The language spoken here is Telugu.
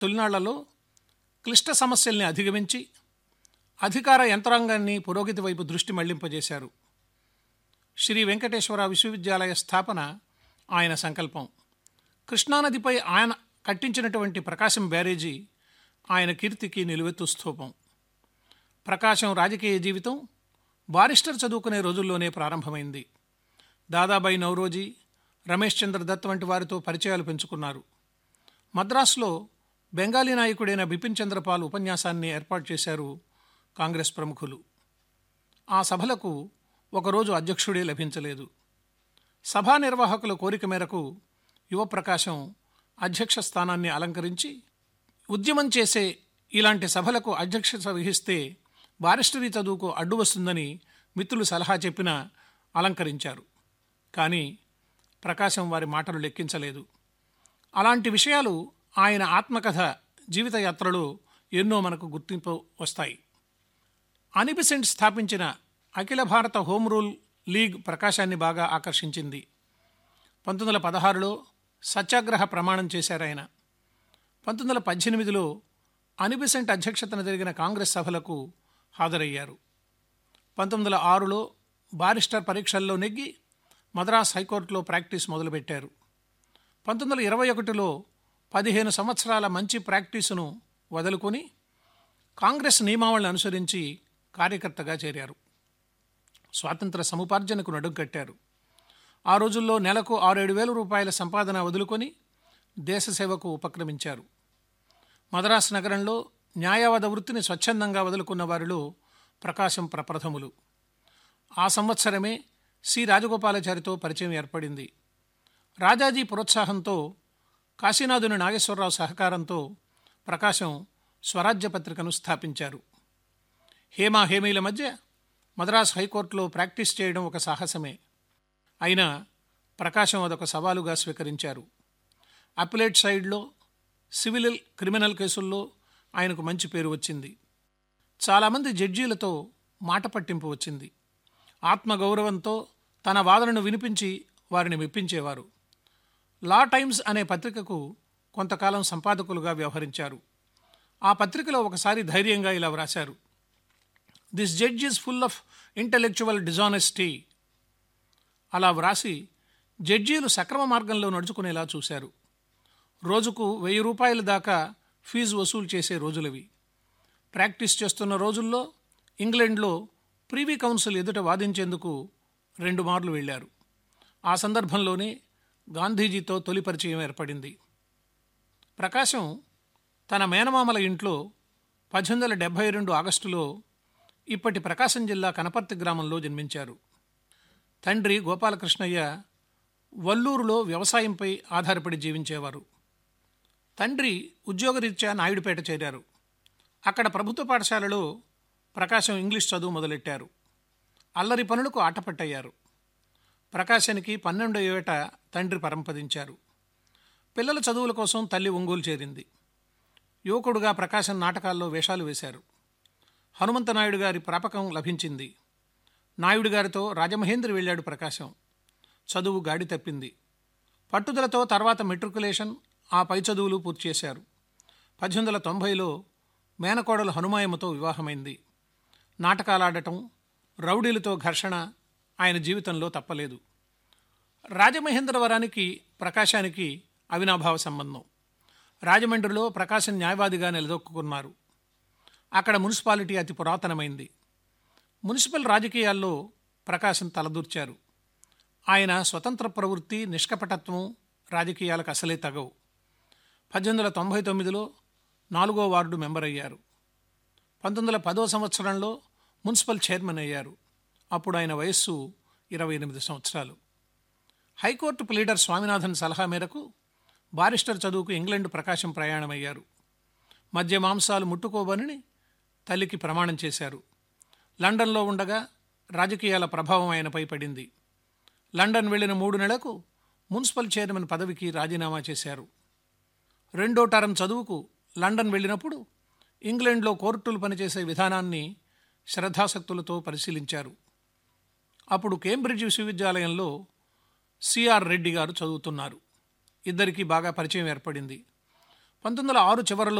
తొలినాళ్లలో క్లిష్ట సమస్యల్ని అధిగమించి అధికార యంత్రాంగాన్ని పురోగతి వైపు దృష్టి మళ్లింపజేశారు శ్రీ వెంకటేశ్వర విశ్వవిద్యాలయ స్థాపన ఆయన సంకల్పం కృష్ణానదిపై ఆయన కట్టించినటువంటి ప్రకాశం బ్యారేజీ ఆయన కీర్తికి నిలువెత్తు స్థూపం ప్రకాశం రాజకీయ జీవితం బారిస్టర్ చదువుకునే రోజుల్లోనే ప్రారంభమైంది దాదాబాయి నౌరోజీ రమేష్ చంద్ర దత్ వంటి వారితో పరిచయాలు పెంచుకున్నారు మద్రాసులో బెంగాలీ నాయకుడైన బిపిన్ చంద్రపాల్ ఉపన్యాసాన్ని ఏర్పాటు చేశారు కాంగ్రెస్ ప్రముఖులు ఆ సభలకు ఒకరోజు అధ్యక్షుడే లభించలేదు సభా నిర్వాహకుల కోరిక మేరకు యువప్రకాశం అధ్యక్ష స్థానాన్ని అలంకరించి ఉద్యమం చేసే ఇలాంటి సభలకు అధ్యక్షత వహిస్తే బారిస్టరీ చదువుకు అడ్డు వస్తుందని మిత్రులు సలహా చెప్పినా అలంకరించారు కానీ ప్రకాశం వారి మాటలు లెక్కించలేదు అలాంటి విషయాలు ఆయన ఆత్మకథ జీవితయాత్రలో ఎన్నో మనకు గుర్తింపు వస్తాయి అనిబిసెంట్ స్థాపించిన అఖిల భారత హోమ్ రూల్ లీగ్ ప్రకాశాన్ని బాగా ఆకర్షించింది పంతొమ్మిది వందల పదహారులో సత్యాగ్రహ ప్రమాణం చేశారు ఆయన పంతొమ్మిది వందల పద్దెనిమిదిలో అనిబిసెంట్ అధ్యక్షతన జరిగిన కాంగ్రెస్ సభలకు హాజరయ్యారు పంతొమ్మిది వందల ఆరులో బారిస్టర్ పరీక్షల్లో నెగ్గి మద్రాస్ హైకోర్టులో ప్రాక్టీస్ మొదలుపెట్టారు పంతొమ్మిది వందల ఇరవై ఒకటిలో పదిహేను సంవత్సరాల మంచి ప్రాక్టీసును వదులుకొని కాంగ్రెస్ నియమావళిని అనుసరించి కార్యకర్తగా చేరారు స్వాతంత్ర సముపార్జనకు నడుం కట్టారు ఆ రోజుల్లో నెలకు ఆరేడు వేల రూపాయల సంపాదన వదులుకొని దేశ సేవకు ఉపక్రమించారు మద్రాస్ నగరంలో న్యాయవాద వృత్తిని స్వచ్ఛందంగా వదులుకున్న వారిలో ప్రకాశం ప్రప్రథములు ఆ సంవత్సరమే సి రాజగోపాలాచారితో పరిచయం ఏర్పడింది రాజాజీ ప్రోత్సాహంతో కాశీనాథుని నాగేశ్వరరావు సహకారంతో ప్రకాశం స్వరాజ్య పత్రికను స్థాపించారు హేమా హేమీల మధ్య మద్రాస్ హైకోర్టులో ప్రాక్టీస్ చేయడం ఒక సాహసమే అయినా ప్రకాశం అదొక సవాలుగా స్వీకరించారు అప్లేట్ సైడ్లో సివిల్ క్రిమినల్ కేసుల్లో ఆయనకు మంచి పేరు వచ్చింది చాలామంది జడ్జీలతో మాట పట్టింపు వచ్చింది ఆత్మగౌరవంతో తన వాదనను వినిపించి వారిని మెప్పించేవారు లా టైమ్స్ అనే పత్రికకు కొంతకాలం సంపాదకులుగా వ్యవహరించారు ఆ పత్రికలో ఒకసారి ధైర్యంగా ఇలా వ్రాశారు this judge is full of intellectual dishonesty అలా వ్రాసి జడ్జీలు సక్రమ మార్గంలో నడుచుకునేలా చూశారు రోజుకు వెయ్యి రూపాయల దాకా ఫీజు వసూలు చేసే రోజులవి ప్రాక్టీస్ చేస్తున్న రోజుల్లో ఇంగ్లాండ్లో ప్రీవీ కౌన్సిల్ ఎదుట వాదించేందుకు రెండు మార్లు వెళ్ళారు ఆ సందర్భంలోనే గాంధీజీతో తొలి పరిచయం ఏర్పడింది ప్రకాశం తన మేనమామల ఇంట్లో పద్దెనిమిది వందల డెబ్భై రెండు ఆగస్టులో ఇప్పటి ప్రకాశం జిల్లా కనపర్తి గ్రామంలో జన్మించారు తండ్రి గోపాలకృష్ణయ్య వల్లూరులో వ్యవసాయంపై ఆధారపడి జీవించేవారు తండ్రి ఉద్యోగరీత్యా నాయుడుపేట చేరారు అక్కడ ప్రభుత్వ పాఠశాలలో ప్రకాశం ఇంగ్లీష్ చదువు మొదలెట్టారు అల్లరి పనులకు ఆటపట్టయ్యారు ప్రకాశానికి పన్నెండో ఏట తండ్రి పరంపదించారు పిల్లల చదువుల కోసం తల్లి ఒంగోలు చేరింది యువకుడుగా ప్రకాశం నాటకాల్లో వేషాలు వేశారు హనుమంతనాయుడు గారి ప్రాపకం లభించింది నాయుడు గారితో రాజమహేంద్రి వెళ్ళాడు ప్రకాశం చదువు గాడి తప్పింది పట్టుదలతో తర్వాత మెట్రికులేషన్ ఆ పై చదువులు పూర్తి చేశారు పద్దెనిమిది వందల తొంభైలో మేనకోడలు హనుమాయమ్మతో వివాహమైంది నాటకాలాడటం రౌడీలతో ఘర్షణ ఆయన జీవితంలో తప్పలేదు రాజమహేంద్రవరానికి ప్రకాశానికి అవినాభావ సంబంధం రాజమండ్రిలో ప్రకాశం న్యాయవాదిగా నిలదొక్కున్నారు అక్కడ మున్సిపాలిటీ అతి పురాతనమైంది మున్సిపల్ రాజకీయాల్లో ప్రకాశం తలదూర్చారు ఆయన స్వతంత్ర ప్రవృత్తి నిష్కపటత్వం రాజకీయాలకు అసలే తగవు పద్దెనిమిది వందల తొంభై తొమ్మిదిలో నాలుగో వార్డు మెంబర్ అయ్యారు పంతొమ్మిది వందల పదో సంవత్సరంలో మున్సిపల్ చైర్మన్ అయ్యారు అప్పుడు ఆయన వయస్సు ఇరవై ఎనిమిది సంవత్సరాలు హైకోర్టు ప్లీడర్ స్వామినాథన్ సలహా మేరకు బారిస్టర్ చదువుకు ఇంగ్లాండ్ ప్రకాశం ప్రయాణమయ్యారు మద్య మాంసాలు ముట్టుకోబని తల్లికి ప్రమాణం చేశారు లండన్లో ఉండగా రాజకీయాల ప్రభావం ఆయనపై పడింది లండన్ వెళ్ళిన మూడు నెలలకు మున్సిపల్ చైర్మన్ పదవికి రాజీనామా చేశారు రెండో టరం చదువుకు లండన్ వెళ్ళినప్పుడు ఇంగ్లాండ్లో కోర్టులు పనిచేసే విధానాన్ని శ్రద్ధాసక్తులతో పరిశీలించారు అప్పుడు కేంబ్రిడ్జ్ విశ్వవిద్యాలయంలో సిఆర్ రెడ్డి గారు చదువుతున్నారు ఇద్దరికీ బాగా పరిచయం ఏర్పడింది పంతొమ్మిది వందల ఆరు చివరిలో